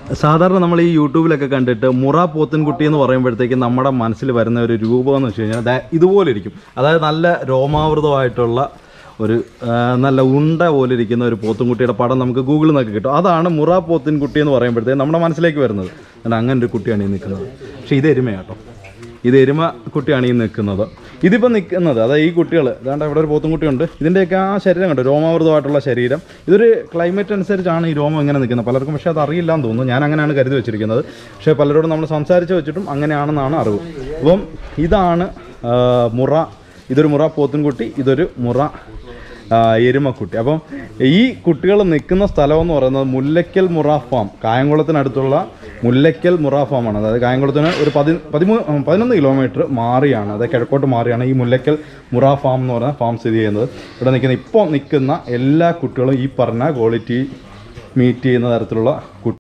സാധാരണ നമ്മൾ ഈ യൂട്യൂബിലൊക്കെ കണ്ടിട്ട് മുറ പോത്തൻകുട്ടി എന്ന് പറയുമ്പോഴത്തേക്കും നമ്മുടെ മനസ്സിൽ വരുന്ന ഒരു രൂപം എന്ന് വെച്ച് കഴിഞ്ഞാൽ ദാ ഇതുപോലെ ഇരിക്കും അതായത് നല്ല രോമാവൃതമായിട്ടുള്ള ഒരു ആ, നല്ല ഉണ്ട പോലെ ഇരിക്കുന്ന ഒരു പോത്തുംകുട്ടിയുടെ പടം നമുക്ക് ഗൂഗിളിൽ നിന്നൊക്കെ കിട്ടും അതാണ് മുറ പോത്തിൻകുട്ടി എന്ന് പറയുമ്പോഴത്തേക്കും നമ്മുടെ മനസ്സിലേക്ക് വരുന്നത് കാരണം അങ്ങനെ ഒരു കുട്ടിയാണ് ഈ നിൽക്കുന്നത് പക്ഷേ ഇത് എരുമയാട്ടോ ഇത് എരുമ കുട്ടിയാണ് ഈ നിൽക്കുന്നത് ഇതിപ്പോൾ നിൽക്കുന്നത് അതായത് ഈ കുട്ടികൾ അതാണ്ട് ഇവിടെ ഒരു പോത്തും കുട്ടിയുണ്ട് ഇതിൻ്റെയൊക്കെ ആ ശരീരം കണ്ടു രോമാവൃതമായിട്ടുള്ള ശരീരം ഇതൊരു ക്ലൈമറ്റ് അനുസരിച്ചാണ് ഈ രോമം ഇങ്ങനെ നിൽക്കുന്നത് പലർക്കും പക്ഷേ അത് അറിയില്ല എന്ന് തോന്നുന്നു ഞാൻ അങ്ങനെയാണ് കരുതി വെച്ചിരിക്കുന്നത് പക്ഷേ പലരോടും നമ്മൾ സംസാരിച്ച് വെച്ചിട്ടും അങ്ങനെയാണെന്നാണ് അറിവ് അപ്പം ഇതാണ് ആ, മുറ ഇതൊരു മുറ പോത്തുംകുട്ടി ഇതൊരു മുറ ആ, എരുമക്കുട്ടി അപ്പം ഈ കുട്ടികൾ നിൽക്കുന്ന സ്ഥലം എന്ന് പറയുന്നത് മുല്ലയ്ക്കൽ മുറ ഫാം കായംകുളത്തിനടുത്തുള്ള മുല്ലയ്ക്കൽ മുറ ഫാമാണ് അതായത് കായംകുളത്തിന് ഒരു പതി പതിമൂന്ന് പതിനൊന്ന് കിലോമീറ്റർ മാറിയാണ് അതായത് കിഴക്കോട്ട് മാറിയാണ് ഈ മുല്ലയ്ക്കൽ മുറ ഫാം എന്ന് പറയുന്ന ഫാം സ്ഥിതി ചെയ്യുന്നത് ഇവിടെ നിൽക്കുന്ന ഇപ്പോൾ നിൽക്കുന്ന എല്ലാ കുട്ടികളും ഈ പറഞ്ഞ ക്വാളിറ്റി മീറ്റ് ചെയ്യുന്ന തരത്തിലുള്ള കുട്ടി